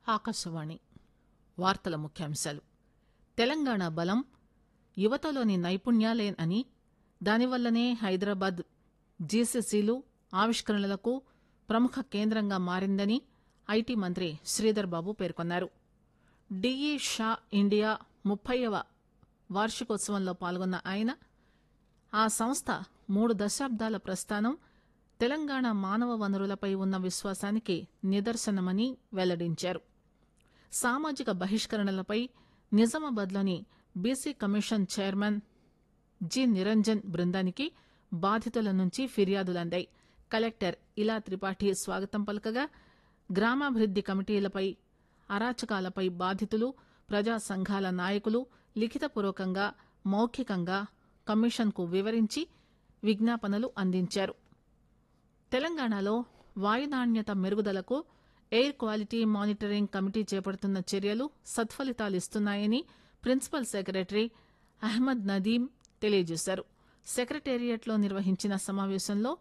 ఆకాశవాణి వార్తల ముఖ్యాంశాలు తెలంగాణ బలం యువతలోని నైపుణ్యాలే అని దానివల్లనే హైదరాబాద్ జీసీసీలు ఆవిష్కరణలకు ప్రముఖ కేంద్రంగా మారిందని ఐటీ మంత్రి శ్రీధర్ బాబు పేర్కొన్నారు డిఈ షా ఇండియా ముప్పైవ వార్షికోత్సవంలో పాల్గొన్న ఆయన ఆ సంస్థ మూడు దశాబ్దాల ప్రస్థానం తెలంగాణ మానవ వనరులపై ఉన్న విశ్వాసానికి నిదర్శనమని వెల్లడించారు సామాజిక బహిష్కరణలపై నిజామాబాద్లోని BC commission chairman G Niranjan బృందానికి బాధితుల నుంచి ఫిర్యాదులందాయి కలెక్టర్ ఇలా త్రిపాఠి స్వాగతం పలకగా గ్రామాభివృద్ది కమిటీలపై అరాచకాలపై బాధితులు ప్రజా సంఘాల నాయకులు లిఖితపూర్వకంగా మౌఖికంగా కమిషన్కు వివరించి విజ్ఞాపనలు అందించారు తెలంగాణలో వాయు నాణ్యత మెరుగుదలకు ఎయిర్ క్వాలిటీ మానిటరింగ్ కమిటీ చేపడుతున్న చర్యలు సత్ఫలితాలిస్తున్నాయని ప్రిన్సిపల్ సెక్రటరీ అహ్మద్ నదీం తెలియజేశారు సెక్రటేరియట్లో నిర్వహించిన సమావేశంలో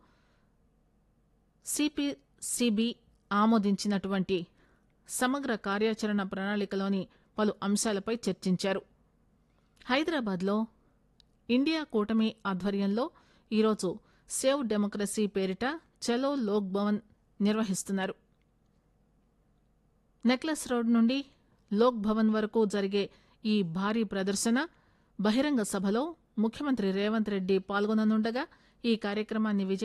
సిపిసిబి ఆమోదించినటువంటి సమగ్ర కార్యాచరణ ప్రణాళికలోని పలు అంశాలపై చర్చించారు హైదరాబాద్లో ఇండియా కూటమి ఆధ్వర్యంలో ఈరోజు సేవ్ డెమోక్రసీ పేరిట చలో లోక్ భవన్ నిర్వహిస్తున్నారు నెక్లెస్ రోడ్ నుండి లోక్ భవన్ వరకు జరిగే ఈ భారీ ప్రదర్శన బహిరంగ సభలో ముఖ్యమంత్రి రేవంత్ రెడ్డి పాల్గొననుండగా ఈ కార్యక్రమాన్ని విజయ